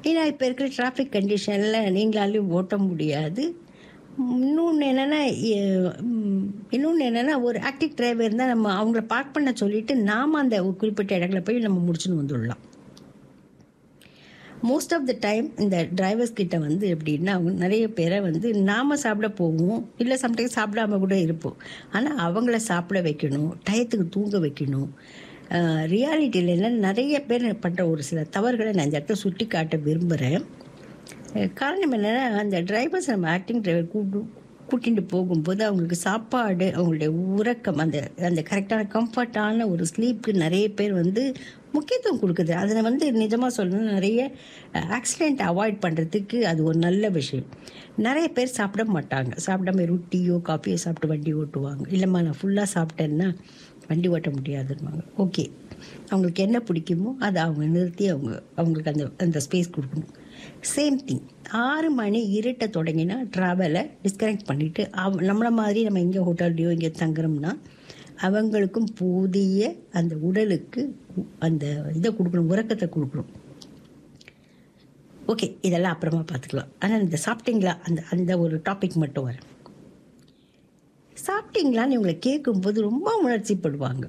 ஏன்னா இப்போ இருக்கிற டிராஃபிக் கண்டிஷனில் நீங்களாலையும் ஓட்ட முடியாது இன்னொன்று என்னென்னா இன்னொன்று என்னென்னா ஒரு ஆக்டிவ் டிரைவர் இருந்தால் நம்ம அவங்கள பார்க் பண்ண சொல்லிட்டு நாம் அந்த ஒரு குறிப்பிட்ட இடங்களை போய் நம்ம முடிச்சுன்னு வந்துடலாம் மோஸ்ட் ஆஃப் த டைம் இந்த டிரைவர்ஸ் கிட்ட வந்து எப்படின்னா அவங்க நிறைய பேரை வந்து நாம சாப்பிட போவோம் இல்லை சம்டைம்ஸ் சாப்பிடாம கூட இருப்போம் ஆனால் அவங்கள சாப்பிட வைக்கணும் டயத்துக்கு தூங்க வைக்கணும் ரியாலிட்டியில் என்ன நிறைய பேர் பண்ணுற ஒரு சில தவறுகளை நான் இந்த இடத்த சுட்டி காட்ட விரும்புகிறேன் அஹ் காரணம் என்னென்னா அந்த டிரைவர்ஸ் நம்ம ஆக்டிங் டிரைவர் கூட்டு கூட்டிகிட்டு போகும்போது அவங்களுக்கு சாப்பாடு அவங்களுடைய உறக்கம் அந்த அந்த கரெக்டான கம்ஃபர்ட்டான ஒரு ஸ்லீப்புக்கு நிறைய பேர் வந்து முக்கியத்துவம் கொடுக்குது அதில் வந்து நிஜமாக சொல்லணும் நிறைய ஆக்சிடெண்ட் அவாய்ட் பண்ணுறதுக்கு அது ஒரு நல்ல விஷயம் நிறைய பேர் சாப்பிட மாட்டாங்க சாப்பிடாம வெறும் டீயோ காஃபியோ சாப்பிட்டு வண்டி ஓட்டுவாங்க இல்லைம்மா நான் ஃபுல்லாக சாப்பிட்டேன்னா வண்டி ஓட்ட முடியாதுன்னுவாங்க ஓகே அவங்களுக்கு என்ன பிடிக்குமோ அதை அவங்க நிறுத்தி அவங்க அவங்களுக்கு அந்த அந்த ஸ்பேஸ் கொடுக்கணும் சேம் திங் ஆறு மணி இருட்ட தொடங்கினா ட்ராவலை டிஸ்கனெக்ட் பண்ணிவிட்டு அவ நம்மளை மாதிரி நம்ம எங்கே ஹோட்டல்லையோ இங்கே தங்குறோம்னா அவங்களுக்கும் போதிய அந்த உடலுக்கு அந்த இதை கொடுக்கணும் உறக்கத்தை கொடுக்கணும் ஓகே இதெல்லாம் அப்புறமா பார்த்துக்கலாம் ஆனால் இந்த சாப்பிட்டீங்களா அந்த அந்த ஒரு டாபிக் மட்டும் வரேன் சாப்பிட்டீங்களான்னு இவங்களை கேட்கும்போது ரொம்ப உணர்ச்சிப்படுவாங்க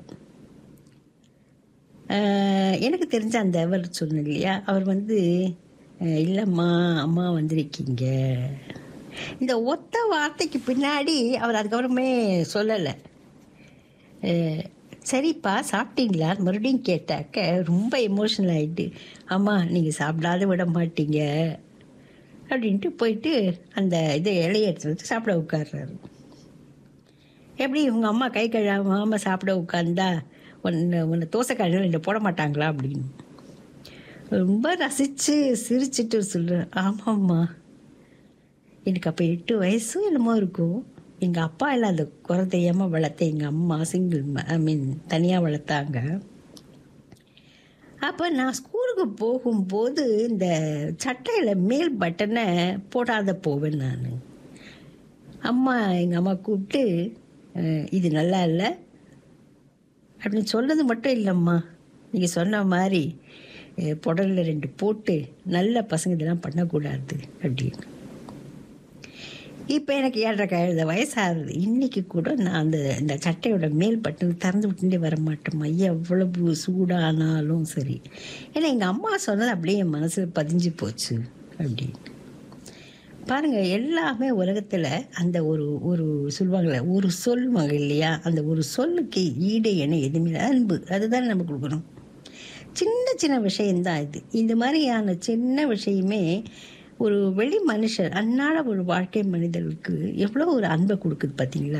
ஆஹ் எனக்கு தெரிஞ்ச அந்த அவர் சொன்ன இல்லையா அவர் வந்து அஹ் இல்லைம்மா அம்மா வந்திருக்கீங்க இந்த ஒத்த வார்த்தைக்கு பின்னாடி அவர் அதுக்கப்புறமே சொல்லலை அஹ் சரிப்பா சாப்பிட்டீங்களா மறுபடியும் கேட்டாக்க ரொம்ப எமோஷனல் ஆகிட்டு அம்மா நீங்கள் சாப்பிடாத விட மாட்டீங்க அப்படின்ட்டு போயிட்டு அந்த இதை இலைய எடுத்து வந்து சாப்பிட உட்கார்றாரு எப்படி உங்கள் அம்மா கை கழுவாமல் சாப்பிட உட்காந்தா உன்னை உன்னை தோசை கழுவில் போட மாட்டாங்களா அப்படின்னு ரொம்ப ரசித்து சிரிச்சிட்டு சொல்கிறேன் ஆமாம்மா எனக்கு அப்போ எட்டு வயசும் என்னமோ இருக்கும் எங்கள் அப்பா எல்லாம் அந்த குறை தெரியாமல் வளர்த்த எங்கள் அம்மா சிங்கிள் ஐ மீன் தனியாக வளர்த்தாங்க அப்போ நான் ஸ்கூலுக்கு போகும்போது இந்த சட்டையில் மேல் பட்டனை போடாத போவேன் நான் அம்மா எங்கள் அம்மா கூப்பிட்டு அஹ், இது நல்லா இல்லை அப்படின்னு சொன்னது மட்டும் இல்லைம்மா நீங்கள் சொன்ன மாதிரி அஹ், புடல்ல ரெண்டு போட்டு நல்ல பசங்க இதெல்லாம் பண்ணக்கூடாது அப்படின்னு இப்போ எனக்கு ஏழரை கழுத வயசாகுது இன்னைக்கு கூட நான் அந்த இந்த சட்டையோட மேல் பட்டன் திறந்து விட்டுட்டே வர மாட்டேம்மா எவ்வளவு சூடானாலும் சரி ஏன்னா எங்கள் அம்மா சொன்னது அப்படியே என் மனசில் பதிஞ்சு போச்சு அப்படின்னு பாருங்க எல்லாமே உலகத்தில் அந்த ஒரு ஒரு சொல்லுவாங்கள்ல ஒரு சொல்லுவாங்க இல்லையா அந்த ஒரு சொல்லுக்கு ஈடு என எதுவுமே இல்லை. அன்பு அதுதான் நம்ம கொடுக்கணும் சின்ன சின்ன விஷயம்தான் இது இந்த மாதிரியான சின்ன விஷயமே ஒரு வெளி மனுஷர் அன்னாட ஒரு வாழ்க்கை மனிதர்களுக்கு எவ்வளோ ஒரு அன்பை கொடுக்குது பார்த்தீங்களா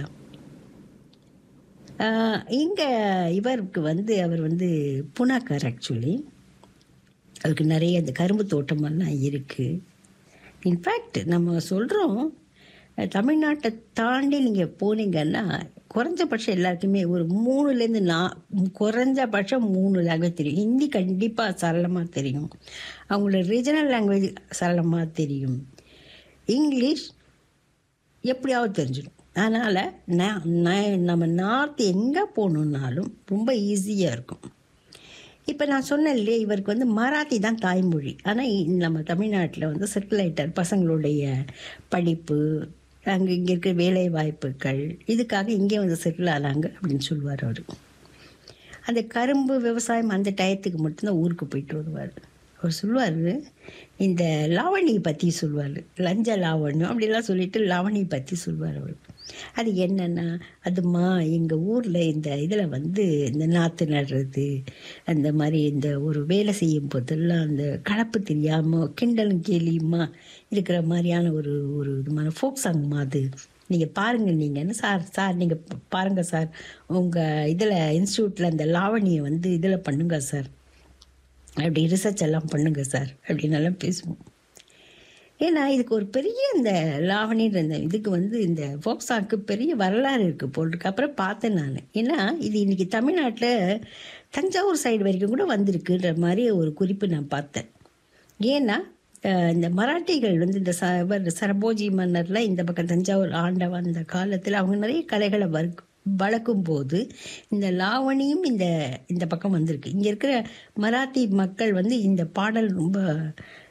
ஆஹ் இங்க இவருக்கு வந்து அவர் வந்து புனாக்கார் ஆக்சுவலி அவருக்கு நிறைய இந்த கரும்பு தோட்டமெல்லாம் இருக்குது இன்ஃபேக்ட் நம்ம சொல்கிறோம் தமிழ்நாட்டை தாண்டி நீங்கள் போனீங்கன்னா குறைஞ்சபட்சம் எல்லாருக்குமே ஒரு மூணுலேருந்து நா குறைஞ்சபட்சம் மூணு லாங்குவேஜ் தெரியும் ஹிந்தி கண்டிப்பாக சரளமாக தெரியும் அவங்களோட ரீஜனல் லாங்குவேஜ் சரளமாக தெரியும் இங்கிலீஷ் எப்படியாவது தெரிஞ்சிடும் அதனால் நான் நான் நம்ம நார்த் எங்கே போகணுன்னாலும் ரொம்ப ஈஸியாக இருக்கும் இப்போ நான் சொன்னேன் இல்லையா இவருக்கு வந்து மராத்தி தான் தாய்மொழி ஆனால் நம்ம தமிழ்நாட்டில் வந்து செட்டில் ஆயிட்டார் பசங்களுடைய படிப்பு அங்கே இங்கே இருக்கிற வேலை வாய்ப்புகள் இதுக்காக இங்கே வந்து செட்டில் ஆனாங்க அப்படின்னு சொல்லுவார் அவர் அந்த கரும்பு விவசாயம் அந்த டயத்துக்கு மட்டும்தான் ஊருக்கு போயிட்டு வருவார் அவர் சொல்லுவார் இந்த லாவணி பற்றி சொல்லுவார் லஞ்ச லாவண்யம் அப்படிலாம் சொல்லிட்டு லாவணி பற்றி சொல்லுவார் அவர் அது என்னன்னா அதுமா எங்கள் ஊரில் இந்த இதில் வந்து இந்த நாற்று நடுறது அந்த மாதிரி இந்த ஒரு வேலை செய்யும் போதெல்லாம் அந்த கலப்பு தெரியாமல் கிண்டலும் கேலியுமா இருக்கிற மாதிரியான ஒரு ஒரு விதமான ஃபோக் சாங் அது நீங்கள் பாருங்கள் நீங்கன்னு சார் சார் நீங்கள் பாருங்கள் சார் உங்கள் இதில் இன்ஸ்டியூட்டில் அந்த லாவணியை வந்து இதில் பண்ணுங்க சார் அப்படி ரிசர்ச் எல்லாம் பண்ணுங்க சார் அப்படின்னு எல்லாம் பேசுவோம் ஏன்னா இதுக்கு ஒரு பெரிய இந்த லாவணின்ற இந்த இதுக்கு வந்து இந்த ஃபோக்ஸாக்கு பெரிய வரலாறு இருக்குது போல் இருக்கு அப்புறம் பார்த்தேன் நான் ஏன்னா இது இன்னைக்கு தமிழ்நாட்டில் தஞ்சாவூர் சைடு வரைக்கும் கூட வந்திருக்குன்ற மாதிரி ஒரு குறிப்பு நான் பார்த்தேன் ஏன்னா அஹ், இந்த மராட்டிகள் வந்து இந்த ச இவர் சரபோஜி மன்னர்ல இந்த பக்கம் தஞ்சாவூர் ஆண்ட வந்த காலத்தில் அவங்க நிறைய கலைகளை வர்க் வளர்க்கும் போது இந்த லாவணியும் இந்த இந்த பக்கம் வந்திருக்கு இங்கே இருக்கிற மராத்தி மக்கள் வந்து இந்த பாடல் ரொம்ப